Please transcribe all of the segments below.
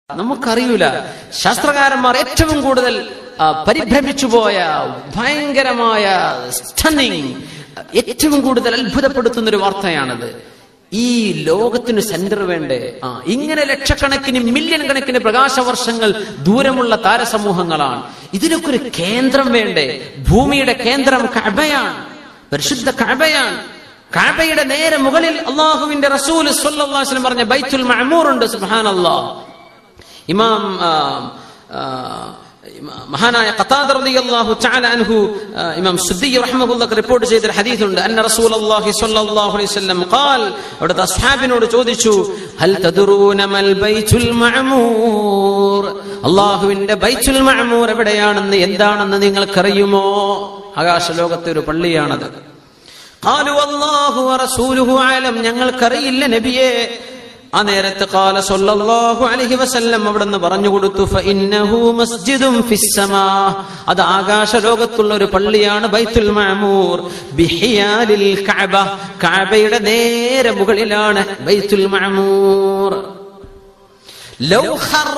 നമുക്കറിയൂല ശാസ്ത്രകാരന്മാർ ഏറ്റവും കൂടുതൽ ആ, പരിഭ്രമിച്ചു പോയ ഭയങ്കരമായ സ്റ്റണ്ണിങ് ഏറ്റവും കൂടുതൽ അത്ഭുതപ്പെടുത്തുന്ന ഒരു വാർത്തയാണത് ഈ ലോകത്തിന് സെന്റർ വേണ്ടേ ആ ഇങ്ങനെ ലക്ഷക്കണക്കിന് മില്യൺ കണക്കിന് പ്രകാശവർഷങ്ങൾ ദൂരമുള്ള താരസമൂഹങ്ങളാണ് ഇതിനൊക്കെ ഒരു കേന്ദ്രം വേണ്ടേ ഭൂമിയുടെ കേന്ദ്രം കഅബയാണ് പരിശുദ്ധ കഅബയാണ് കഅബയുടെ നേരെ മുകളിൽ അള്ളാഹുവിന്റെ റസൂൽ സ്വല്ലല്ലാഹു അലൈഹി വസല്ലം പറഞ്ഞ ബൈത്തുൽ മഅമൂർ ഉണ്ട് സുബ്ഹാനല്ലാഹ് ഇമാം ആ, ആ, ഇമാ- മഹാനായ ഖത്താദ റളിയല്ലാഹു തആല അൻഹു ആ, ഇമാം സുദ്ദി റഹ്മഹുല്ലാഹ് റിപ്പോർട്ട് ചെയ്ത ഒരു ഹദീസുണ്ട് അന്ന റസൂലുള്ളാഹി സ്വല്ലല്ലാഹു അലൈഹി വസല്ലം ഖാൽ അവിടുത്തെ അസ്ഹാബിനോട് ചോദിച്ചു ഹൽ തദ്റൂന മൽ ബൈത്തുൽ മഅമൂർ അല്ലാഹുവിന്റെ ബൈത്തുൽ മഅമൂർ എവിടെയാണെന്ന് എന്താണെന്ന് നിങ്ങൾക്കറിയുമോ ആകാശ ലോകത്തെ ഒരു പള്ളിയാണത് ഖാലു അല്ലാഹു വറസൂലുഹു അലം ഞങ്ങൾക്കറിയില്ല നബിയേ ആ നേരത്ത് ഖാല സല്ലല്ലാഹു അലൈഹി വസല്ലം അവിടുന്ന് പറഞ്ഞു കൊടുത്തു ഫഇന്നഹു മസ്ജിദും ഫിസ്സമാ അത് ആകാശ ലോകത്തുള്ള ഒരു പള്ളിയാണ് ബൈത്തുൽ മഅമൂർ ബിഹിയാലിൽ കഅബ കഅബയുടെ നേരെ മുകളിലാണ് ബൈത്തുൽ മഅമൂർ ലൗ ഖറ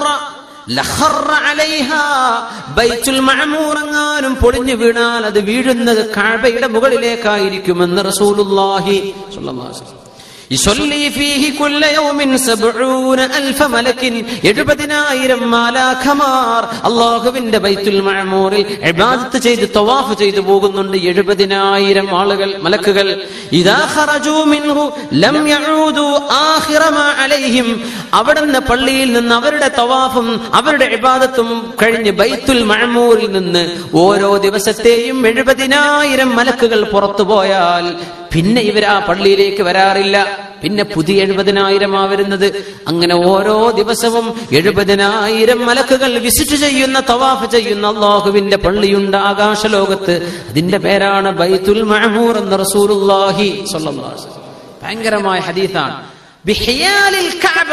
ലഖറ അലൈഹാ ബൈത്തുൽ മഅമൂർ എങ്ങാനും പൊളിഞ്ഞു വീണാൽ അത് വീഴുന്നത് കഅബയുടെ മുകളിലേക്കായിരിക്കുമെന്ന് റസൂലുള്ളാഹി സ്വല്ലല്ലാഹു അലൈഹി വസല്ലം يصلي فيه كل يوم سبعون ألف ملك എഴുപതിനായിരം മാലാഖമാർ അള്ളാഹുവിന്റെ ബൈത്തുൽ മഅമൂറിൽ ഇബാദത്ത് ചെയ്ത് തവാഫ് ചെയ്തു പോകുന്നുണ്ട് എഴുപതിനായിരം ആളുകൾ മലക്കുകൾ ഇദാ ഖറജൂ മിൻഹു ലം യഊദു ആഖിറ മാ അലൈഹിം അവിടുന്ന് പള്ളിയിൽ നിന്ന് അവരുടെ തവാഫും അവരുടെ ഇബാദത്തും കഴിഞ്ഞ് ബൈത്തുൽ മഅമൂറിൽ നിന്ന് ഓരോ ദിവസത്തെയും എഴുപതിനായിരം മലക്കുകൾ പുറത്തു പോയാൽ പിന്നെ ഇവർ ആ പള്ളിയിലേക്ക് വരാറില്ല പിന്നെ പുതിയ എഴുപതിനായിരമാ വരുന്നത് അങ്ങനെ ഓരോ ദിവസവും എഴുപതിനായിരം മലക്കുകൾ വിസിറ്റ് ചെയ്യുന്ന തവാഫ് ചെയ്യുന്ന അള്ളാഹുവിന്റെ പള്ളിയുണ്ട് ആകാശലോകത്ത് അതിന്റെ പേരാണ് ബൈത്തുൽ മഅമൂർ എന്ന റസൂലുള്ളാഹി സ്വല്ലല്ലാഹു അലൈഹി വസല്ലം. ഭയങ്കരമായ ഹദീസാണ് ബിഹിയാലിൽ കഅബ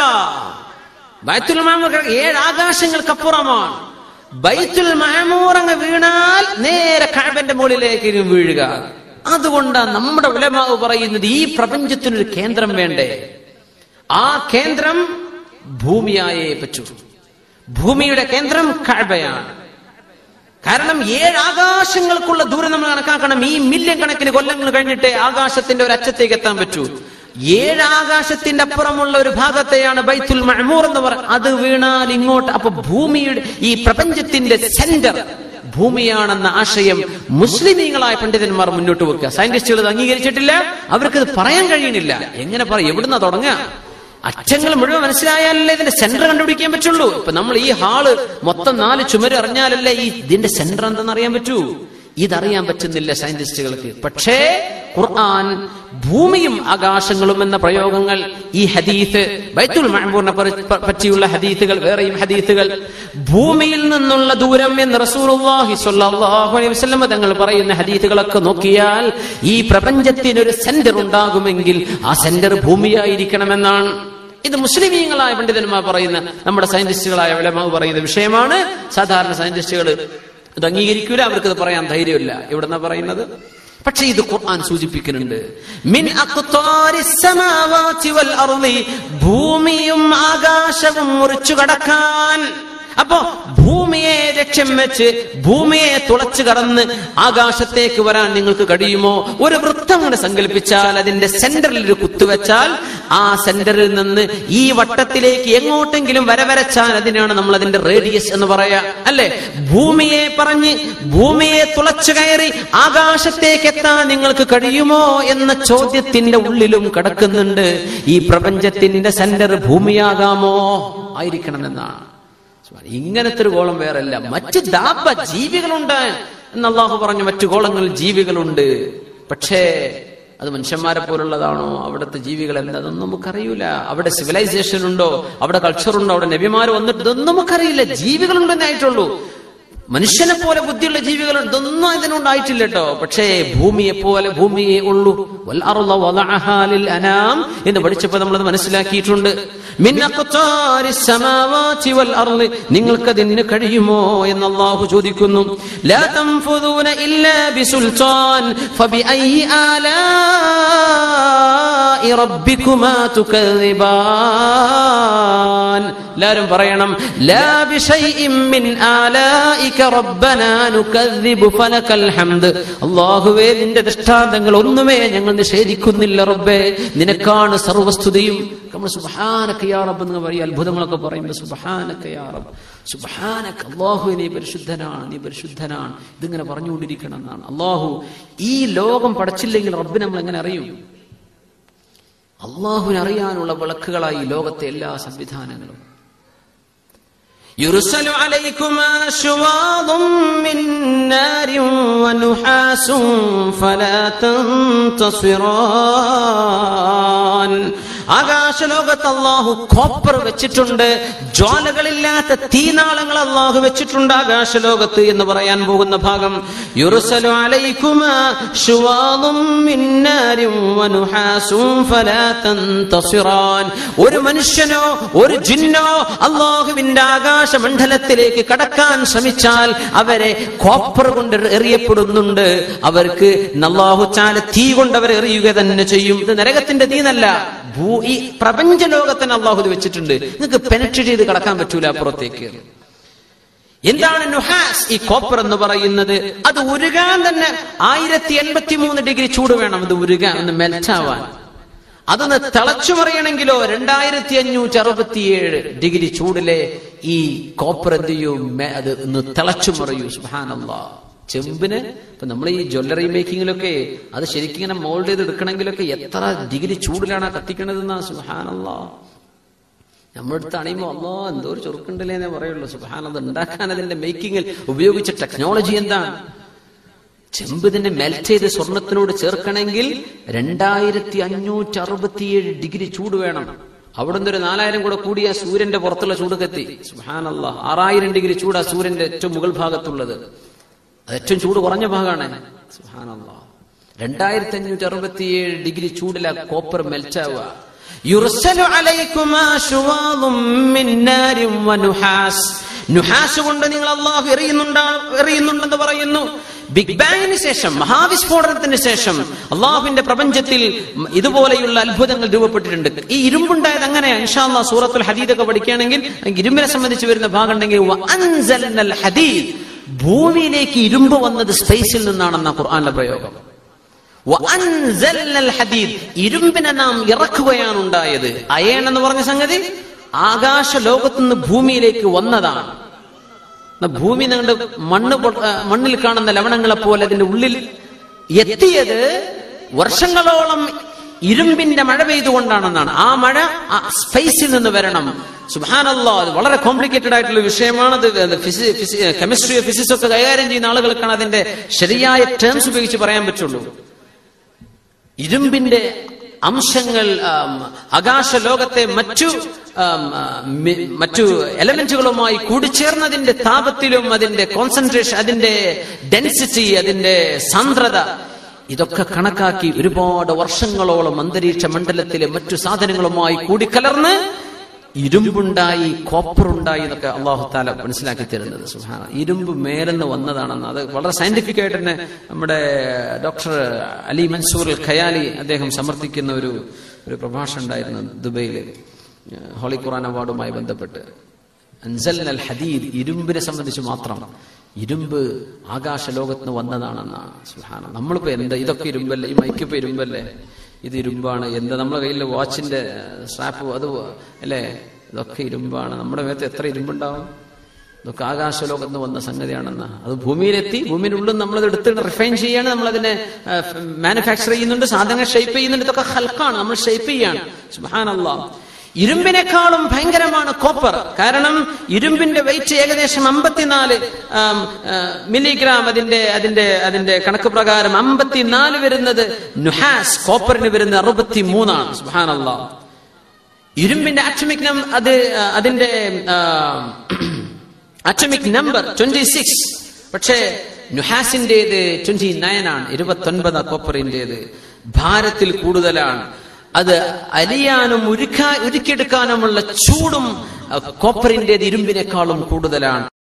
ബൈത്തുൽ മഅമൂർ ഏഴ് ആകാശങ്ങൾക്കപ്പുറമാണ് ബൈത്തുൽ മഅമൂർ അങ്ങ് വീണാൽ നേരെ കഅബന്റെ മുകളിലേക്ക് ഇനി വീഴുക അതുകൊണ്ടാണ് നമ്മുടെ ഉലമാവ് പറയുന്നത് ഈ പ്രപഞ്ചത്തിനൊരു കേന്ദ്രം വേണ്ടേ ആ കേന്ദ്രം ഭൂമിയായേ പറ്റൂ ഭൂമിയുടെ കേന്ദ്രം കഅബയാണ് കാരണം ഏഴ് ആകാശങ്ങൾക്കുള്ള ദൂരം നമ്മൾ കണക്കാക്കണം ഈ മില്യൺ കണക്കിന് കൊല്ലങ്ങൾ കഴിഞ്ഞിട്ട് ആകാശത്തിന്റെ ഒരു അറ്റത്തേക്ക് എത്താൻ പറ്റൂ ഏഴ് ആകാശത്തിന്റെ അപ്പുറമുള്ള ഒരു ഭാഗത്തെയാണ് ബൈത്തുൽ മഅമൂർ എന്ന് പറയുന്നത് അത് വീണാൽ ഇങ്ങോട്ട് അപ്പൊ ഭൂമിയുടെ ഈ പ്രപഞ്ചത്തിന്റെ സെന്റർ ഭൂമിയാണെന്ന ആശയം മുസ്ലിമീങ്ങളായ പണ്ഡിതന്മാർ മുന്നോട്ട് വെക്കുക സയന്റിസ്റ്റുകൾ ഇത് അംഗീകരിച്ചിട്ടില്ല അവർക്ക് ഇത് പറയാൻ കഴിയണില്ല എങ്ങനെ പറയും എവിടുന്ന തുടങ്ങുക അറ്റങ്ങൾ മുഴുവൻ മനസ്സിലായാലല്ലേ ഇതിന്റെ സെന്റർ കണ്ടുപിടിക്കാൻ പറ്റുള്ളൂ ഇപ്പൊ നമ്മൾ ഈ ഹാള് മൊത്തം നാല് ചുമര് അറിഞ്ഞാലല്ലേ ഈ ഇതിന്റെ സെന്റർ എന്തെന്ന് അറിയാൻ പറ്റൂ ഇതറിയാൻ പറ്റുന്നില്ല സയന്റിസ്റ്റുകൾക്ക് പക്ഷേ ഖുർആൻ ഭൂമിയും ആകാശങ്ങളും എന്ന പ്രയോഗങ്ങൾ ഈ ഹദീത്ത് ബൈത്തുൽ മഅമൂറിനെ പറി- പ- പറ്റിയുള്ള ഹദീത്തുകൾ വേറെയും ഹദീത്തുകൾ ഭൂമിയിൽ നിന്നുള്ള ദൂരം എന്ന് റസൂലുള്ളാഹി സ്വല്ലല്ലാഹു അലൈഹി വസല്ലം തങ്ങൾ പറയുന്ന ഹദീത്തുകളൊക്കെ നോക്കിയാൽ ഈ പ്രപഞ്ചത്തിന് ഒരു സെന്റർ ഉണ്ടാകുമെങ്കിൽ ആ സെന്റർ ഭൂമിയായിരിക്കണമെന്നാണ് ഇത് മുസ്ലിമീങ്ങളായ പണ്ഡിതന്മാർ പറയുന്ന നമ്മുടെ സയന്റിസ്റ്റുകളായ വിലമാവ് പറയുന്ന വിഷയമാണ് സാധാരണ സയന്റിസ്റ്റുകൾ ഇത് അംഗീകരിക്കൂല അവർക്ക് ഇത് പറയാൻ ധൈര്യമില്ല എവിടെന്നാ പറയുന്നത് പക്ഷെ ഇത് ഖുർആൻ സൂചിപ്പിക്കുന്നുണ്ട് മിൻ അഖ്താരിസ് സമാവാതി വൽ അർളി ഭൂമിയും ആകാശവും മുറിച്ചു കടക്കാൻ അപ്പോ ഭൂമിയെ ലക്ഷ്യം വെച്ച് ഭൂമിയെ തുളച്ചു കടന്ന് ആകാശത്തേക്ക് വരാൻ നിങ്ങൾക്ക് കഴിയുമോ ഒരു വൃത്തം അങ്ങനെ സങ്കല്പിച്ചാൽ അതിന്റെ സെന്ററിൽ ഒരു കുത്തുവെച്ചാൽ ആ സെന്ററിൽ നിന്ന് ഈ വട്ടത്തിലേക്ക് എങ്ങോട്ടെങ്കിലും വരവരച്ചാൽ അതിനാണ് നമ്മൾ അതിന്റെ റേഡിയസ് എന്ന് പറയാ അല്ലെ ഭൂമിയെ പറഞ്ഞ് ഭൂമിയെ തുളച്ചു കയറി ആകാശത്തേക്ക് എത്താൻ നിങ്ങൾക്ക് കഴിയുമോ എന്ന ചോദ്യത്തിന്റെ ഉള്ളിലും കിടക്കുന്നുണ്ട് ഈ പ്രപഞ്ചത്തിന്റെ സെന്റർ ഭൂമിയാകാമോ ആയിരിക്കണമെന്നാണ് ഇങ്ങനത്തെ ഒരു ഗോളം വേറല്ല മറ്റ് ദാബ ജീവികളുണ്ട് എന്ന് അള്ളാഹു പറഞ്ഞു മറ്റു ഗോളങ്ങളിൽ ജീവികളുണ്ട് പക്ഷേ അത് മനുഷ്യന്മാരെ പോലുള്ളതാണോ അവിടുത്തെ ജീവികൾ എന്താ അതൊന്നും നമുക്കറിയൂല അവിടെ സിവിലൈസേഷൻ ഉണ്ടോ അവിടെ കൾച്ചർ ഉണ്ടോ അവിടെ നബിമാർ വന്നിട്ട് ഇതൊന്നും നമുക്കറിയില്ല ജീവികളുണ്ടെന്നേ ആയിട്ടുള്ളൂ മനുഷ്യനെ പോലെ ബുദ്ധിയുള്ള ജീവികൾ ഇതൊന്നും ഇതിനുണ്ടായിട്ടില്ല കേട്ടോ പക്ഷേ ഭൂമിയെ പോലെ ഭൂമിയെ ഉള്ളൂ വൽ അർള വദഅഹാ ലിൽ അനാം എന്ന് പഠിച്ചപ്പോൾ നമ്മളത് മനസ്സിലാക്കിയിട്ടുണ്ട് മിൻ അഖ്താരിസ് സമാവാതി വൽ അർളി നിങ്ങൾക്കതിന് കഴിയുമോ എന്ന് അല്ലാഹു ചോദിക്കുന്നു ലാ തൻഫുദൂന ഇല്ലാ ബിസുൽത്താൻ ഫബിഅയ്യി ആലാഇ ربكما تكذبان എല്ലാവരും പറയണം لا بشيء من آلائك ربنا نكذب فلك الحمد അല്ലാഹുവേ നിന്റെ ദൃഷ്ടാന്തങ്ങൾ ഒന്നുമേ ഞങ്ങൾ നിഷേധിക്കുന്നില്ല റബ്ബേ നിനക്കാണ് സർവസ്തുതിയും നമ്മൾ സുബ്ഹാനക യാ റബ്ബ് എന്ന് പറയും അത്ഭുതങ്ങളൊക്കെ പറയുമ്പോൾ സുബ്ഹാനക യാ റബ്ബ് സുബ്ഹാനക അല്ലാഹു നീ പരിശുദ്ധനാണ് നീ പരിശുദ്ധനാണ് ഇതിങ്ങനെ പറഞ്ഞുകൊണ്ടിരിക്കണം എന്നാണ് അല്ലാഹു ഈ ലോകം പടച്ചില്ലെങ്കിൽ റബ്ബിനെ നമ്മൾ എങ്ങനെ അറിയും അള്ളാഹുവിനെ അറിയാനുള്ള വിളക്കുകളായി ഈ ലോകത്തെ എല്ലാ സംവിധാനങ്ങളും يرسل عليكما شواظ من نار ونحاس فلا تنتصران ആകാശലോകത്ത് അള്ളാഹു കോപ്പർ വെച്ചിട്ടുണ്ട് ജ്വാലകളില്ലാത്ത തീനാളങ്ങൾ അള്ളാഹു വെച്ചിട്ടുണ്ട് ആകാശലോകത്ത് എന്ന് പറയാൻ പോകുന്ന ഭാഗം യുറുസലു അലൈക്കുമാ ശുവാദും മിന്നാരും വനുഹാസും ഫലാ തന്തസിറാൻ ഒരു മനുഷ്യനോ ഒരു ജിന്നോ അള്ളാഹുവിന്റെ ആകാശമണ്ഡലത്തിലേക്ക് കടക്കാൻ ശ്രമിച്ചാൽ അവരെ കോപ്പർ കൊണ്ട് എറിയപ്പെടുന്നുണ്ട് അവർക്ക് അള്ളാഹു ചാല തീ കൊണ്ട് അവരെ എറിയുക തന്നെ ചെയ്യും ഇത് നരകത്തിന്റെ തീന്നല്ല ഭൂ ഈ പ്രപഞ്ച ലോകത്തിന് അള്ളാഹു ഇത് വെച്ചിട്ടുണ്ട് നിങ്ങൾക്ക് പെനട്രേറ്റ് ചെയ്ത് കടക്കാൻ പറ്റൂല അപ്പുറത്തേക്ക് എന്താണ് നുഹാസ് ഈ കോപ്പർ എന്ന് പറയുന്നത് അത് ഉരുകാൻ തന്നെ ആയിരത്തി എൺപത്തി മൂന്ന് ഡിഗ്രി ചൂട് വേണം അത് ഉരുകാൻ ഒന്ന് മെൽറ്റാവാൻ അതൊന്ന് തിളച്ചു മറിയണമെങ്കിലോ രണ്ടായിരത്തി അഞ്ഞൂറ്റി അറുപത്തിയേഴ് ഡിഗ്രി ചൂടിലെ ഈ കോപ്പർ എന്ത് ചെയ്യും മെ- അത് ഒന്ന് തിളച്ചു മറിയൂ സുഹാനല്ലാ ചെമ്പിന് ഇപ്പൊ നമ്മൾ ഈ ജ്വല്ലറി മേക്കിങ്ങിലൊക്കെ അത് ശരിക്കും ഇങ്ങനെ മോൾഡ് ചെയ്ത് എടുക്കണമെങ്കിലൊക്കെ എത്ര ഡിഗ്രി ചൂടിലാണ് കത്തിക്കണതെന്നാ സുഹാനല്ലാ നമ്മുടെ അടുത്ത് അണിയുമ്പോ അല്ലോ എന്തോ ഒരു ചൊറുക്കുണ്ടല്ലേ എന്നേ പറയുള്ളൂ സുഹാൻ അത് ഉണ്ടാക്കാൻ അതിന്റെ മേക്കിങ്ങിൽ ഉപയോഗിച്ച ടെക്നോളജി എന്താണ് ചെമ്പ് തന്നെ മെൽറ്റ് ചെയ്ത് സ്വർണത്തിനോട് ചേർക്കണമെങ്കിൽ രണ്ടായിരത്തി അഞ്ഞൂറ്റി അറുപത്തിയേഴ് ഡിഗ്രി ചൂട് വേണം അവിടെ നിന്ന് ഒരു നാലായിരം കൂടെ കൂടിയ സൂര്യന്റെ പുറത്തുള്ള ചൂട് കത്തി സുഹാനല്ല ആറായിരം ഡിഗ്രി ചൂടാ സൂര്യന്റെ ഏറ്റവും മുകൾ ഭാഗത്തുള്ളത് അത് ഏറ്റവും ചൂട് കുറഞ്ഞ ഭാഗമാണ് സുഹാനല്ല രണ്ടായിരത്തി അഞ്ഞൂറ്റി അറുപത്തിയേഴ് ഡിഗ്രി ചൂടില കോപ്പർ മെൽറ്റ് ആവുക യുർസലു അലൈക്കുമാ ശുവാദും മിൻ നാരിൻ വനുഹാസ് നുഹാസ് കൊണ്ട് നിങ്ങൾ അള്ളാഹു എറിയുന്നുണ്ടാ എറിയുന്നുണ്ടെന്ന് പറയുന്നു ബിഗ് ബാങ്ങിന് ശേഷം മഹാവിസ്ഫോടനത്തിന് ശേഷം അള്ളാഹുവിന്റെ പ്രപഞ്ചത്തിൽ ഇതുപോലെയുള്ള അത്ഭുതങ്ങൾ രൂപപ്പെട്ടിട്ടുണ്ട് ഈ ഇരുമ്പുണ്ടായത് അങ്ങനെയാണ് ഇൻഷാല്ലാ സൂറത്തുൽ ഹദീദൊക്കെ പഠിക്കുകയാണെങ്കിൽ ഇരുമ്പിനെ സംബന്ധിച്ച് വരുന്ന ഭാഗം ഉണ്ടെങ്കിൽ വഅൻസൽനൽ ഹദീദ് ഭൂമിയിലേക്ക് ഇരുമ്പ് വന്നത് സ്പേസിൽ നിന്നാണെന്ന ഖുർആന്റെ പ്രയോഗം വഅൻസൽനൽ ഹദീദ് ഇരുമ്പിനെ നാം ഇറക്കുകയാണ് ഉണ്ടായത് അയേൺ എന്ന് പറഞ്ഞ സംഗതി ആകാശ ലോകത്തുനിന്ന് ഭൂമിയിലേക്ക് വന്നതാണ് എന്നാ ഭൂമി നിങ്ങളുടെ മണ്ണ് പൊ- ആ, മണ്ണിൽ കാണുന്ന ലവണങ്ങളെ പോലെ അതിന്റെ ഉള്ളിൽ എത്തിയത് വർഷങ്ങളോളം ഇരുമ്പിന്റെ മഴ പെയ്തുകൊണ്ടാണെന്നാണ് ആ മഴ ആ സ്പേസിൽ നിന്ന് വരണം സുബാനല്ലോ അത് വളരെ കോംപ്ലിക്കേറ്റഡ് ആയിട്ടുള്ള വിഷയമാണ് അത് കെമിസ്ട്രി ഫിസിക്സ് ഒക്കെ കൈകാര്യം ചെയ്യുന്ന ആളുകൾക്കാണ് അതിന്റെ ശരിയായ ടേംസ് ഉപയോഗിച്ച് പറയാൻ പറ്റുള്ളൂ ഇരുമ്പിന്റെ അംശങ്ങൾ ആം, ആകാശ ലോകത്തെ മറ്റു ആം, ആ, മി- മറ്റു എലമെന്റുകളുമായി കൂടിച്ചേർന്നതിന്റെ താപത്തിലും അതിന്റെ കോൺസെൻട്രേഷൻ അതിന്റെ ഡെൻസിറ്റി അതിന്റെ സാന്ദ്രത ഇതൊക്കെ കണക്കാക്കി ഒരുപാട് വർഷങ്ങളോളം അന്തരീക്ഷ മണ്ഡലത്തിലെ മറ്റു സാധനങ്ങളുമായി കൂടിക്കലർന്ന് ഇരുമ്പുണ്ടായി കോപ്പർ ഉണ്ടായി എന്നൊക്കെ അള്ളാഹു താല മനസ്സിലാക്കി തരുന്നത് സുഹാന ഇരുമ്പ് മേലെന്ന് വന്നതാണെന്ന് അത് വളരെ സയന്റിഫിക് ആയിട്ട് തന്നെ നമ്മുടെ ഡോക്ടർ അലി മൻസൂർ ഖയാലി അദ്ദേഹം സമർത്ഥിക്കുന്ന ഒരു ഒരു പ്രഭാഷണം ഉണ്ടായിരുന്നു ദുബൈയിൽ ഹോളി ഖുറാൻ അവാർഡുമായി ബന്ധപ്പെട്ട് അൻസൽ അൽ ഹദീദ് ഇരുമ്പിനെ സംബന്ധിച്ച് മാത്രം ഇരുമ്പ് ആകാശ ലോകത്ത് നിന്ന് വന്നതാണെന്നാണ് സുഹാന നമ്മളിപ്പോ എന്താ ഇതൊക്കെ ഇരുമ്പല്ലേ ഈ മൈക്കിപ്പോ ഇരുമ്പല്ലേ ഇത് ഇരുമ്പാണ് എന്താ നമ്മുടെ കയ്യിലെ വാച്ചിന്റെ സ്ട്രാപ്പ് അത് അല്ലേ ഇതൊക്കെ ഇരുമ്പാണ് നമ്മുടെ മേത്ത് എത്ര ഇരുമ്പുണ്ടാവും ഇതൊക്കെ ആകാശലോകത്ത് നിന്ന് വന്ന സംഗതിയാണെന്ന് അത് ഭൂമിയിലെത്തി ഭൂമിയിലുള്ളിൽ നമ്മളത് എടുത്ത് റിഫൈൻ ചെയ്യാണ് നമ്മളതിനെ മാനുഫാക്ചർ ചെയ്യുന്നുണ്ട് സാധനങ്ങൾ ഷേപ്പ് ചെയ്യുന്നുണ്ട് ഇതൊക്കെ ഹൽക്കാണ് നമ്മൾ ഷേപ്പ് ചെയ്യാണ് സുഹാനല്ലാ ഇരുമ്പിനേക്കാളും ഭയങ്കരമാണ് കോപ്പർ കാരണം ഇരുമ്പിന്റെ വെയിറ്റ് ഏകദേശം അമ്പത്തിനാല് ആം, ആ, മില്ലിഗ്രാം അതിന്റെ അതിന്റെ അതിന്റെ കണക്ക് പ്രകാരം അമ്പത്തിനാല് വരുന്നത് നുഹാസ് കോപ്പറിന് വരുന്നത് അറുപത്തി മൂന്നാണ് സുഹാനല്ലാ ഇരുമ്പിന്റെ അറ്റമിക് നം അത് ആ, അതിന്റെ അറ്റമിക് നമ്പർ ട്വന്റി സിക്സ് പക്ഷേ നുഹാസിന്റേത് ട്വന്റി നയൻ ആണ് ഇരുപത്തി ഒൻപത് കോപ്പറിന്റേത് ഭാരത്തിൽ കൂടുതലാണ് അത് അലിയാനും ഉരുക്കാ ഉരുക്കിയെടുക്കാനുമുള്ള ചൂടും ആ, കോപ്പറിന്റേത് ഇരുമ്പിനേക്കാളും കൂടുതലാണ്